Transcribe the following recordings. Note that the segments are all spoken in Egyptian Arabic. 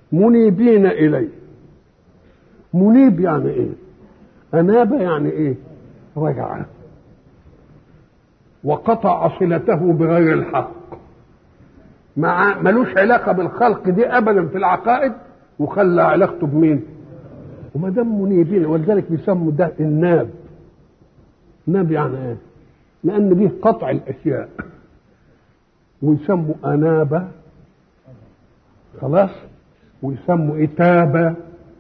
منيبين اليه منيب يعني ايه اناب يعني ايه رجع وقطع صلته بغير الحق مع ملوش علاقه بالخلق دي ابدا في العقائد وخلى علاقته بمين وما دام منيبين ولذلك بيسموا ده الناب ناب يعني ايه لان دي قطع الاشياء ويسموا انابه خلاص ويسموا إتابة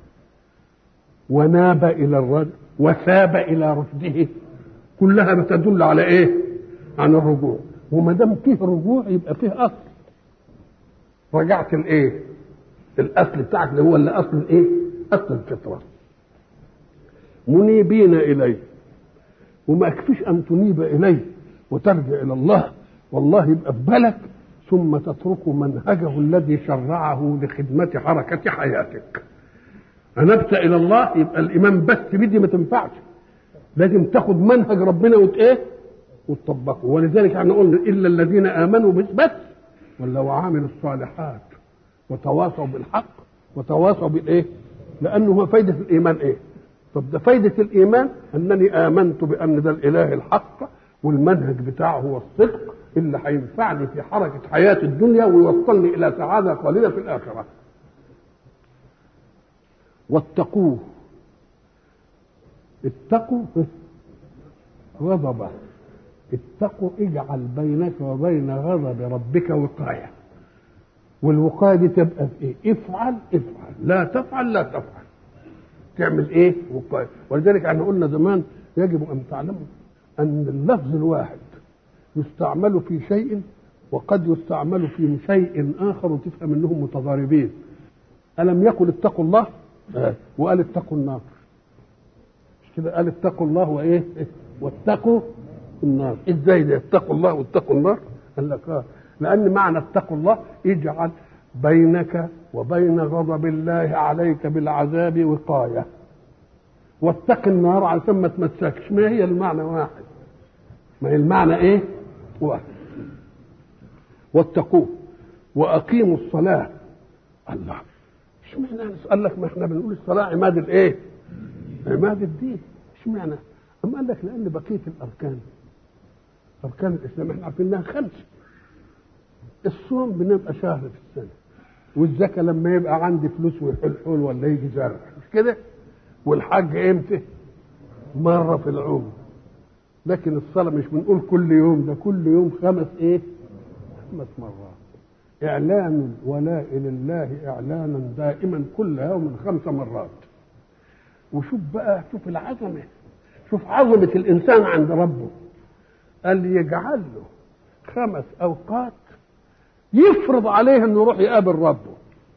وناب إلى الرجل وثاب إلى رشده كلها بتدل على إيه؟ عن الرجوع وما دام فيه رجوع يبقى فيه أصل رجعت الإيه؟ الأصل بتاعك اللي هو اللي أصل الإيه؟ أصل الفطرة منيبين إليه وما يكفيش أن تنيب إليه وترجع إلى الله والله يبقى في بالك ثم تترك منهجه الذي شرعه لخدمة حركة حياتك أنبت إلى الله يبقى الإيمان بس بدي ما تنفعش لازم تاخد منهج ربنا وت إيه وتطبقه ولذلك احنا قلنا إلا الذين آمنوا بس, بس ولا وعاملوا الصالحات وتواصوا بالحق وتواصوا بالإيه لأنه هو فايدة الإيمان إيه طب ده فايدة الإيمان أنني آمنت بأن ده الإله الحق والمنهج بتاعه هو الصدق اللي هينفعني في حركة حياة الدنيا ويوصلني إلى سعادة قليلة في الآخرة واتقوه اتقوا غضبه اتقوا اجعل بينك وبين غضب ربك وقاية والوقاية دي تبقى في ايه افعل افعل لا تفعل لا تفعل تعمل ايه وقاية ولذلك احنا قلنا زمان يجب ان تعلموا ان اللفظ الواحد يستعمل في شيء وقد يستعمل في شيء اخر وتفهم انهم متضاربين الم يقل اتقوا الله وقال اتقوا النار مش كده قال اتقوا الله وايه واتقوا النار ازاي ده اتقوا الله واتقوا النار قال لك اه لان معنى اتقوا الله اجعل بينك وبين غضب الله عليك بالعذاب وقايه واتق النار علشان ما تمسكش ما هي المعنى واحد ما هي المعنى ايه واحد واتقوه واقيموا الصلاه الله اشمعنى قال لك ما احنا بنقول الصلاه عماد الايه عماد الدين اشمعنى اما قال لك لان بقيه الاركان اركان الاسلام احنا عارفين انها خمسه الصوم بنبقى شهر في السنه والزكاه لما يبقى عندي فلوس ويحل حول ولا يجي زرع مش كده والحج امتى مره في العمر لكن الصلاه مش بنقول كل يوم ده كل يوم خمس ايه خمس مرات اعلان الولاء لله اعلانا دائما كل يوم خمس مرات وشوف بقى شوف العظمه شوف عظمه الانسان عند ربه قال يجعل له خمس اوقات يفرض عليه انه يروح يقابل ربه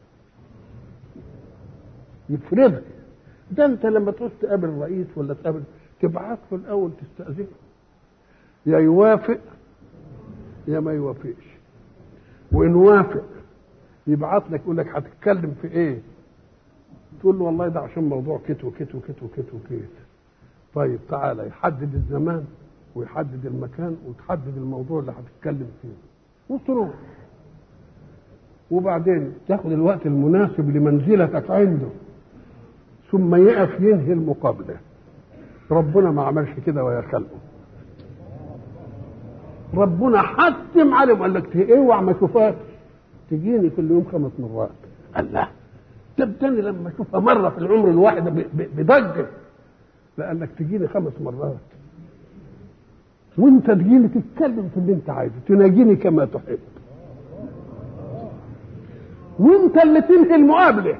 يفرضها ده انت لما تروح تقابل الرئيس ولا تقابل تبعت له الاول تستاذنه يا يوافق يا ما يوافقش وان وافق يبعت لك يقول لك هتتكلم في ايه تقول له والله ده عشان موضوع كت وكت وكت وكت وكت طيب تعالى يحدد الزمان ويحدد المكان وتحدد الموضوع اللي هتتكلم فيه وتروح وبعدين تاخد الوقت المناسب لمنزلتك عنده ثم يقف ينهي المقابله ربنا ما عملش كده ويا خلقه ربنا حتم عليهم قال لك اوعى ما اشوفهاش تجيني كل يوم خمس مرات قال لا تبتني لما اشوفها مره في العمر الواحد بضجه لا قال لك تجيني خمس مرات وانت تجيني تتكلم في اللي انت عايزه تناجيني كما تحب وانت اللي تنهي المقابله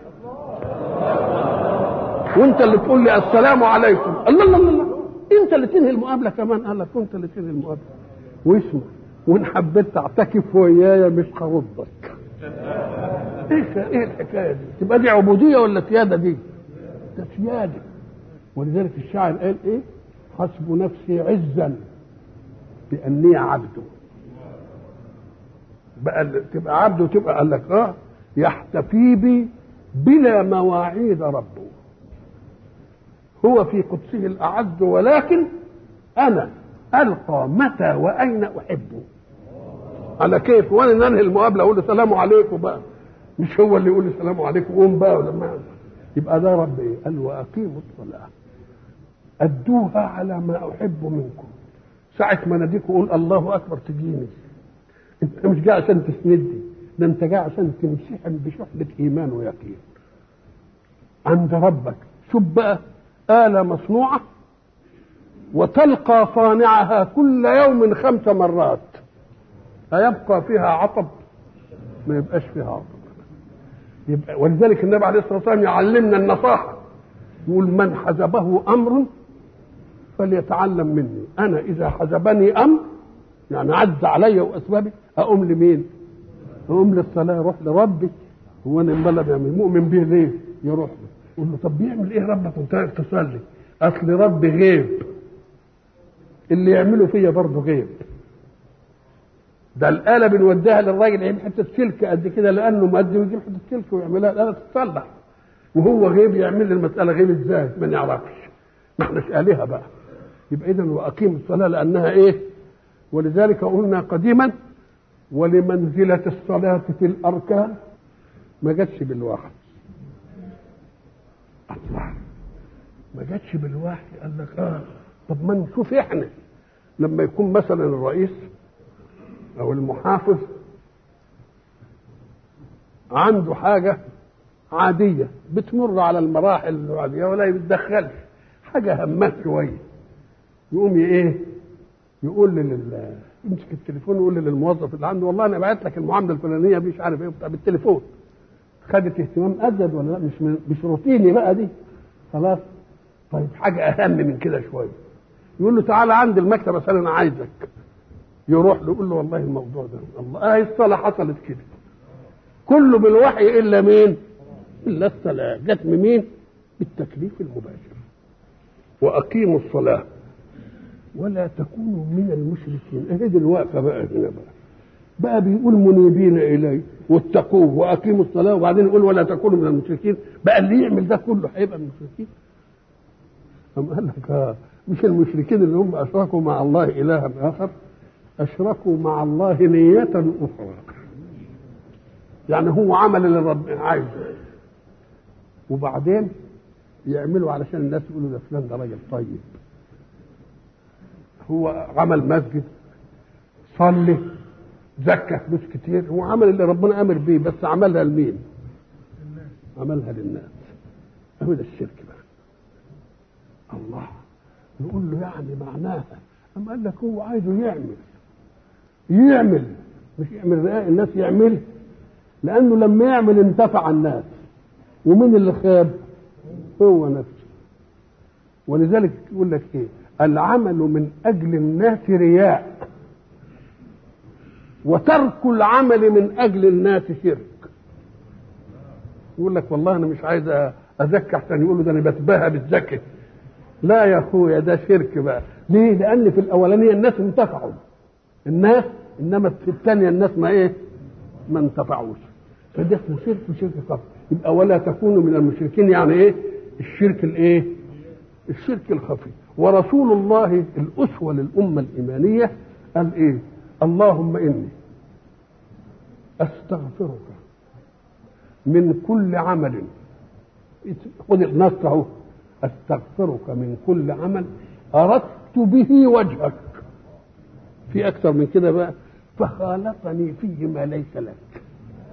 وانت اللي تقول لي السلام عليكم الله الله الله انت اللي تنهي المقابله كمان قال لك انت اللي تنهي المقابله واسمع وان حبيت تعتكف ويايا مش هردك ايه ايه الحكايه دي تبقى دي عبوديه ولا سياده دي ده سياده ولذلك الشاعر قال ايه حسب نفسي عزا باني عبده بقى تبقى عبده وتبقى قال لك اه يحتفي بي بلا مواعيد ربه هو في قدسه الاعز ولكن انا القى متى واين احبه على كيف وانا ننهي المقابله اقول السلام عليكم بقى مش هو اللي يقول السلام عليكم قوم بقى ولا ما يبقى ده رب ايه قال واقيموا الصلاه ادوها على ما احب منكم ساعة ما ناديك وقول الله اكبر تجيني انت مش جاي عشان تسندني ده انت جاي عشان تمسحن بشحنة ايمان ويقين عند ربك شوف بقى آلة مصنوعة وتلقى صانعها كل يوم خمس مرات أيبقى فيها عطب ما يبقاش فيها عطب يبقى ولذلك النبي عليه الصلاة والسلام يعلمنا النصاحة يقول من حزبه أمر فليتعلم مني أنا إذا حزبني أمر يعني عز علي وأسبابي أقوم لمين؟ أقوم للصلاة أروح لربي هو أنا امال بيعمل مؤمن به ليه؟ يروح له يقول له طب بيعمل إيه ربك وأنت تصلي؟ أصل ربي غيب اللي يعمله فيا برضه غيب ده الآلة بنوديها للراجل يجيب حتة سلك قد كده لأنه مؤدي ويجيب حتة سلك ويعملها الآلة تتصلح وهو غيب يعمل لي المسألة غيب ازاي؟ ما نعرفش ما احناش آلهة بقى يبقى إذا وأقيم الصلاة لأنها إيه؟ ولذلك قلنا قديما ولمنزلة الصلاة في الأركان ما جاتش بالواحد الله ما جاتش بالواحد قال لك اه طب ما نشوف احنا لما يكون مثلا الرئيس او المحافظ عنده حاجة عادية بتمر على المراحل العادية ولا يتدخلش حاجة همات شوية يقوم ايه يقول لل يمسك التليفون ويقول للموظف اللي عنده والله انا بعت لك المعامله الفلانيه مش عارف ايه بتاع بالتليفون خدت اهتمام ازيد ولا لا مش من مش روتيني بقى دي خلاص طيب حاجه اهم من كده شويه يقول له تعالى عند المكتب عشان انا عايزك يروح له يقول له والله الموضوع ده الله اه الصلاه حصلت كده كله بالوحي الا مين؟ الا الصلاه جت من مين؟ بالتكليف المباشر واقيموا الصلاه ولا تكونوا من المشركين اهي دي الوقفه بقى هنا بقى بقى بيقول منيبين اليه واتقوه واقيموا الصلاه وبعدين يقول ولا تكونوا من المشركين بقى اللي يعمل ده كله هيبقى من المشركين أم قال لك آه مش المشركين اللي هم اشركوا مع الله الها اخر اشركوا مع الله نية اخرى يعني هو عمل اللي ربنا عايزه وبعدين يعملوا علشان الناس يقولوا ده فلان ده راجل طيب هو عمل مسجد صلي زكى فلوس كتير هو عمل اللي ربنا امر بيه بس عملها لمين؟ عملها للناس هو ده الشرك بقى الله نقول له يعني معناها أم قال لك هو عايزه يعمل يعمل مش يعمل رئاء الناس يعمل لأنه لما يعمل انتفع الناس ومين اللي خاب؟ هو نفسه ولذلك يقول لك ايه؟ العمل من اجل الناس رياء وترك العمل من اجل الناس شرك يقول لك والله انا مش عايز ازكي احسن يقولوا ده انا بتباهى بالزكي لا يا اخويا ده شرك بقى ليه لان في الاولانيه الناس انتفعوا الناس انما في الثانيه الناس ما ايه ما انتفعوش فده اسمه شرك وشرك خفي يبقى ولا تكونوا من المشركين يعني ايه الشرك الايه الشرك الخفي ورسول الله الأسوة للأمة الإيمانية قال إيه اللهم إني أستغفرك من كل عمل خذ النص أهو أستغفرك من كل عمل أردت به وجهك في أكثر من كده بقى فخالفني فيه ما ليس لك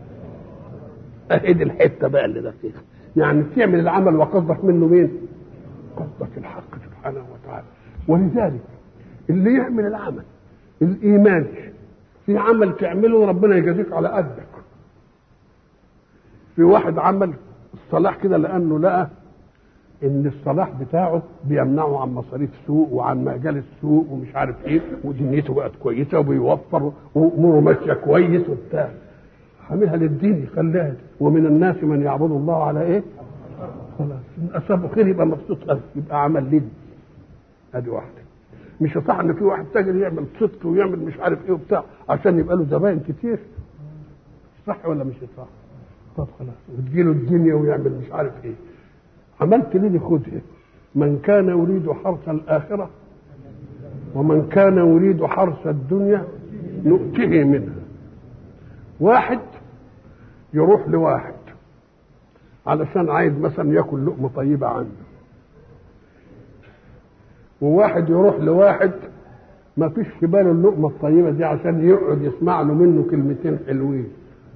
أهدي الحتة بقى اللي ده فيها يعني تعمل العمل وقصدك منه مين؟ قصدك الحق سبحانه وتعالى ولذلك اللي يعمل العمل الايمان في عمل تعمله ربنا يجازيك على قدك في واحد عمل الصلاح كده لانه لقى ان الصلاح بتاعه بيمنعه عن مصاريف سوق وعن مجال السوق ومش عارف ايه ودنيته بقت كويسه وبيوفر واموره ماشيه كويس وبتاع عاملها للدين يخليها ومن الناس من يعبد الله على ايه؟ خلاص ان اصابه خير يبقى مبسوط قوي يبقى عمل لدي ادي واحده مش صح ان في واحد تاجر يعمل صدق ويعمل مش عارف ايه وبتاع عشان يبقى له زباين كتير صح ولا مش صح؟ طب خلاص وتجيله الدنيا ويعمل مش عارف ايه عملت ليه خذها من كان يريد حرث الاخره ومن كان يريد حرث الدنيا نؤته منها واحد يروح لواحد علشان عايز مثلا ياكل لقمه طيبه عنده وواحد يروح لواحد ما فيش في باله اللقمه الطيبه دي عشان يقعد يسمع له منه كلمتين حلوين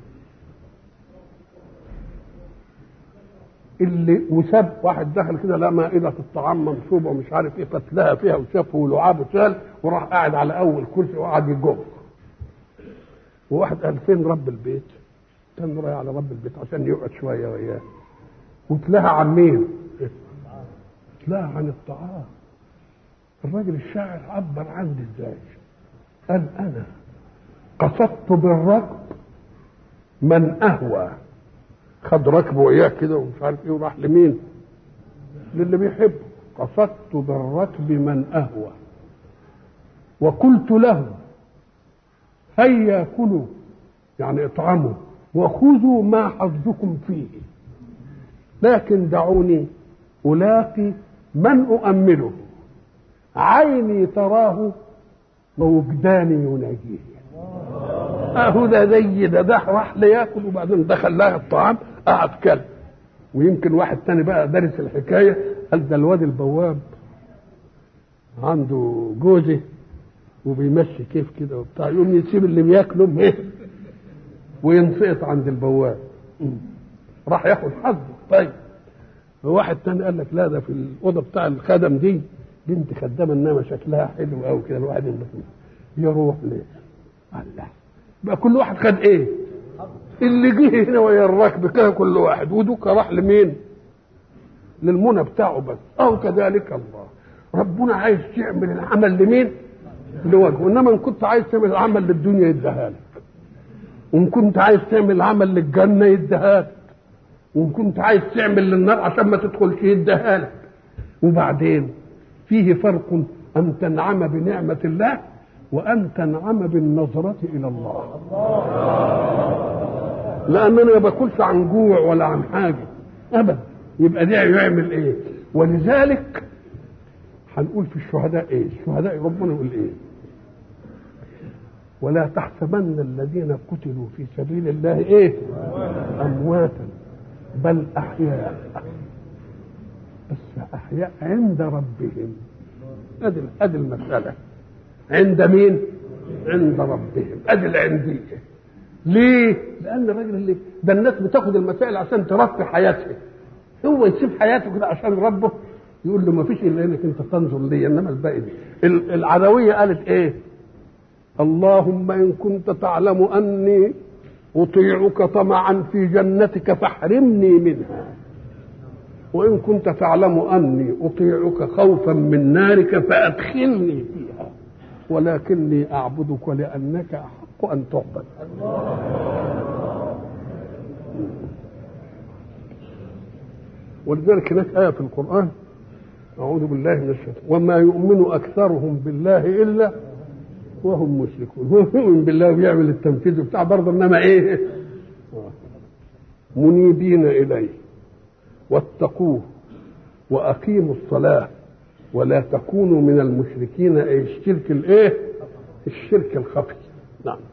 اللي وساب واحد دخل كده لقى مائدة الطعام منصوبة ومش عارف ايه فتلها فيها وشافه ولعابه شال وراح قاعد على أول كرسي وقعد يجر وواحد قال فين رب البيت؟ كان رايح على رب البيت عشان يقعد شوية وياه وتلاها عن مين؟ تلاها عن الطعام الراجل الشاعر عبر عني ازاي؟ قال أنا قصدت بالركب من أهوى خد ركبه وياه كده ومش عارف ايه وراح لمين؟ للي بيحبه قصدت بالركب من اهوى وقلت له هيا كلوا يعني اطعموا وخذوا ما حظكم فيه لكن دعوني الاقي من اؤمله عيني تراه ووجداني يناجيه اهو ده زي ده ده راح لياكل وبعدين دخل لها الطعام قعد كل ويمكن واحد تاني بقى دارس الحكايه قال ده الواد البواب عنده جوزه وبيمشي كيف كده وبتاع يقوم يسيب اللي بياكله ايه وينسقط عند البواب راح ياخد حظه طيب وواحد تاني قال لك لا ده في الاوضه بتاع الخدم دي بنت خدامه انما شكلها حلو قوي كده الواحد يروح ليه الله بقى كل واحد خد ايه اللي جه هنا ويا الركب كده كل واحد ودوك راح لمين للمنى بتاعه بس او كذلك الله ربنا عايز تعمل العمل لمين لوجهه انما ان كنت عايز تعمل العمل للدنيا يديها لك وان كنت عايز تعمل العمل للجنه يديها لك وان كنت عايز تعمل للنار عشان ما تدخلش يديها لك وبعدين فيه فرق ان تنعم بنعمه الله وأن تنعم بالنظرة إلى الله لأن أنا ما باكلش عن جوع ولا عن حاجة أبدا يبقى ده يعمل إيه ولذلك هنقول في الشهداء إيه الشهداء ربنا يقول إيه ولا تحسبن الذين قتلوا في سبيل الله إيه أمواتا بل أحياء بس أحياء عند ربهم أدي أدي المسألة عند مين؟ عند ربهم ادي العنديه ليه؟ لان الراجل اللي ده الناس بتاخد المسائل عشان ترفع حياتها هو يسيب حياته كده عشان ربه يقول له ما فيش الا انك انت تنظر لي انما الباقي دي العدويه قالت ايه؟ اللهم ان كنت تعلم اني اطيعك طمعا في جنتك فاحرمني منها وان كنت تعلم اني اطيعك خوفا من نارك فادخلني فيها ولكني أعبدك لأنك أحق أن تعبد ولذلك هناك آية في القرآن أعوذ بالله من الشيطان وما يؤمن أكثرهم بالله إلا وهم مشركون هو يؤمن بالله ويعمل التنفيذ بتاع برضه إنما إيه منيبين إليه واتقوه وأقيموا الصلاة ولا تكونوا من المشركين اي الشرك الايه الشرك الخفي نعم